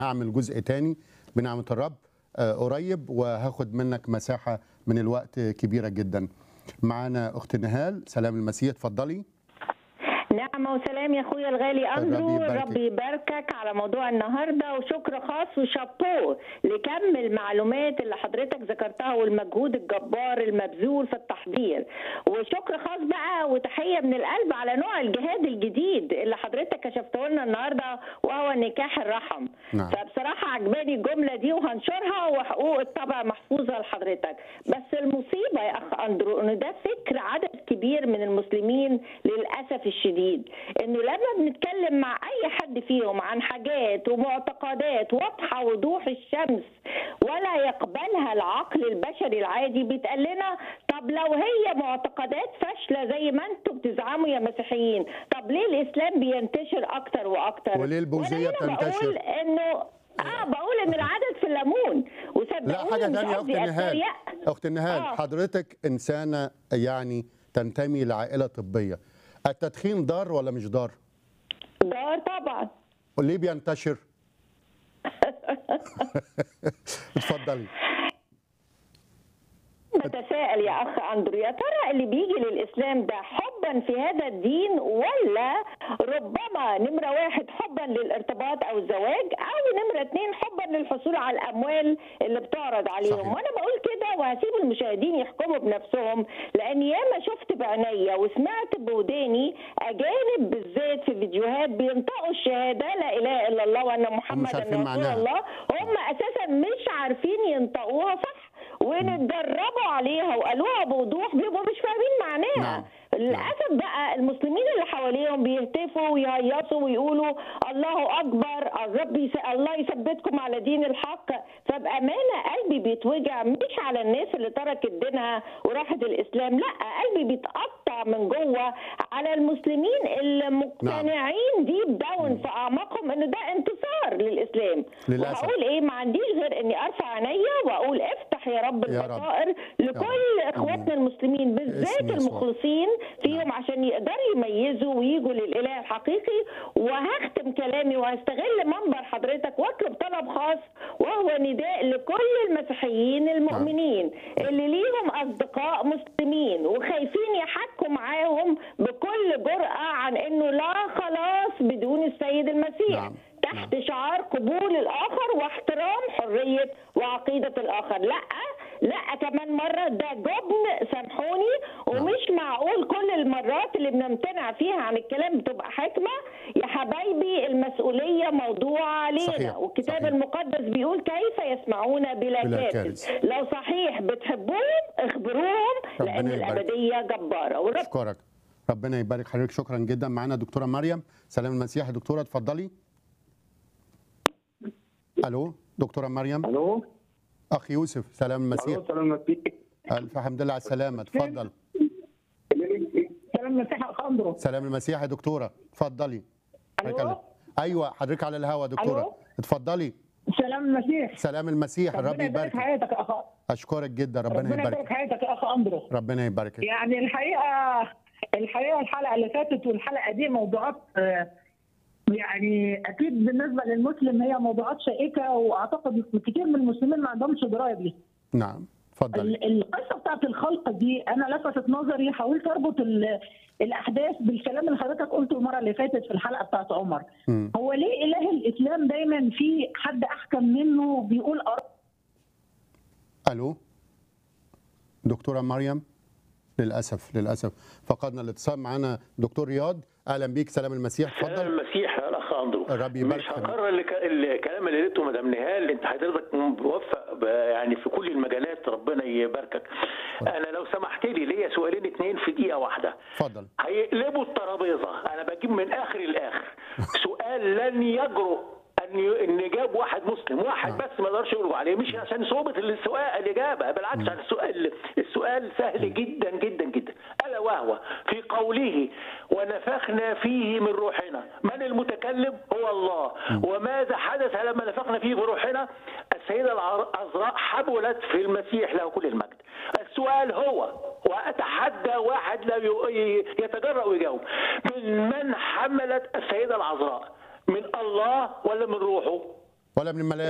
هعمل جزء تاني بنعمة الرب آه، قريب وهاخد منك مساحة من الوقت كبيرة جدا معانا أخت نهال سلام المسيح اتفضلي نعمة وسلام يا اخويا الغالي اندرو يباركك. رب يباركك على موضوع النهارده وشكر خاص وشابوه لكم المعلومات اللي حضرتك ذكرتها والمجهود الجبار المبذول في التحضير وشكر خاص بقى وتحيه من القلب على نوع الجهاد الجديد اللي حضرتك كشفته لنا النهارده وهو نكاح الرحم نعم. فبصراحه عجباني الجمله دي وهنشرها وحقوق الطبع محفوظه لحضرتك بس المصيبه يا اخ اندرو انه ده فكر عدد كبير من المسلمين للاسف الشديد انه لما بنتكلم مع اي حد فيهم عن حاجات ومعتقدات واضحه وضوح الشمس ولا يقبلها العقل البشري العادي بيتقال لنا طب لو هي معتقدات فاشله زي ما انتم بتزعموا يا مسيحيين طب ليه الاسلام بينتشر اكتر واكتر وليه البوذية وأنا هنا بتنتشر؟ بقول انه اه بقول ان العدد في الليمون وصدقوني لا حاجة مش تانية يا أخت قصدي نهال أتريق. أخت نهال آه. حضرتك إنسانة يعني تنتمي لعائلة طبية التدخين ضار ولا مش ضار؟ دار طبعا وليه بينتشر؟ اتفضلي بتساءل يا اخ اندرو يا ترى اللي بيجي للاسلام ده حبا في هذا الدين ولا ربما نمره واحد حبا للارتباط او الزواج او نمره اثنين حبا للحصول على الاموال اللي بتعرض عليهم صحيح. وانا بقول كده وهسيب المشاهدين يحكموا بنفسهم لان ياما شفت بعينيا وسمعت بوداني اجانب بالذات في فيديوهات بينطقوا الشهاده لا اله الا الله وان محمدا عارفين رسول معناها. الله هم اساسا مش عارفين ينطقوها صح ونتدربوا عليها وقالوها بوضوح بيبقوا مش فاهمين معناها نعم. للاسف بقى المسلمين اللي حواليهم بيهتفوا ويهيصوا ويقولوا الله اكبر الرب يس... الله يثبتكم على دين الحق فبامانه قلبي بيتوجع مش على الناس اللي تركت دينها وراحت الاسلام لا قلبي بيتقطع من جوه على المسلمين اللي مقتنعين ديب داون في اعماقهم ان ده انتصار للاسلام للأسف. وهقول ايه ما عنديش غير اني ارفع عينيا واقول افتح يا رب يا رب. البصائر لكل اخواتنا المسلمين بالذات باسم يسوع. المخلصين فيهم عشان يقدروا يميزوا ويجوا للاله الحقيقي وهختم كلامي وهستغل منبر حضرتك واطلب طلب خاص وهو نداء لكل المسيحيين المؤمنين اللي ليهم اصدقاء مسلمين وخايفين يحكوا معاهم بكل جرأة عن انه لا خلاص بدون السيد المسيح نعم. تحت شعار قبول الاخر واحترام حريه وعقيده الاخر لا لا كمان مره ده جبن سامحوني ومش معقول كل المرات اللي بنمتنع فيها عن الكلام بتبقى حكمه يا حبايبي المسؤوليه موضوع علينا صحيح، والكتاب صحيح. المقدس بيقول كيف يسمعون بلا, بلا كارث كارث. لو صحيح بتحبوهم اخبروهم ربنا لان يبارك. الابديه جباره والرب أشكرك ربنا يبارك حضرتك شكرا جدا معانا دكتورة مريم سلام المسيح يا دكتورة اتفضلي ألو دكتورة مريم الو أخ يوسف سلام المسيح الو سلام مسيح ألف حمد لله على السلامة اتفضل سلام مسيح اخ اندرو سلام المسيح يا دكتورة اتفضلي ألو؟ حضرتك على- أيوة حضرتك على الهوا دكتورة ألو؟ اتفضلي سلام المسيح سلام المسيح الرب ربنا يبارك يبارك حياتك يا اخ أشكرك جدا ربنا ربنا يبارك يبارك حياتك يا اخ اندرو ربنا يبارك يعني الحقيقه الحقيقه الحلقه اللي فاتت والحلقه دي موضوعات آه، يعني اكيد بالنسبه للمسلم هي موضوعات شائكه واعتقد كتير من المسلمين ما عندهمش درايه بيها نعم اتفضلي ال- القصه بتاعت الخلق دي انا لفتت نظري حاولت اربط ال- الاحداث بالكلام اللي حضرتك قلته المره اللي فاتت في الحلقه بتاعت عمر مم. هو ليه اله الاسلام دايما في حد احكم منه بيقول أر- الو دكتوره مريم للاسف للاسف فقدنا الاتصال معانا دكتور رياض اهلا بيك سلام المسيح سلام اتفضل المسيح يا اخ اندرو الرب يبارك مش فيك. هكرر الك- الكلام اللي قلته مدام نهال انت حضرتك موفق ب- يعني في كل المجالات ربنا يباركك انا لو سمحت لي ليا سؤالين اتنين في دقيقه واحده اتفضل هيقلبوا الترابيزه انا بجيب من اخر الاخر سؤال لن يجرؤ ان ي- ان جاب واحد مسلم واحد بس ما يقدرش يرجع عليه مش عشان صعوبه السؤال الاجابه بالعكس عن السؤال السؤال سهل جدا جدا جدا الا وهو في قوله ونفخنا فيه من روحنا من المتكلم هو الله وماذا حدث لما نفخنا فيه بروحنا السيده العذراء حبلت في المسيح له كل المجد السؤال هو واتحدى واحد لا ي- يتجرأ ويجاوب من من حملت السيده العذراء من الله ولا من روحه ولا من الملايين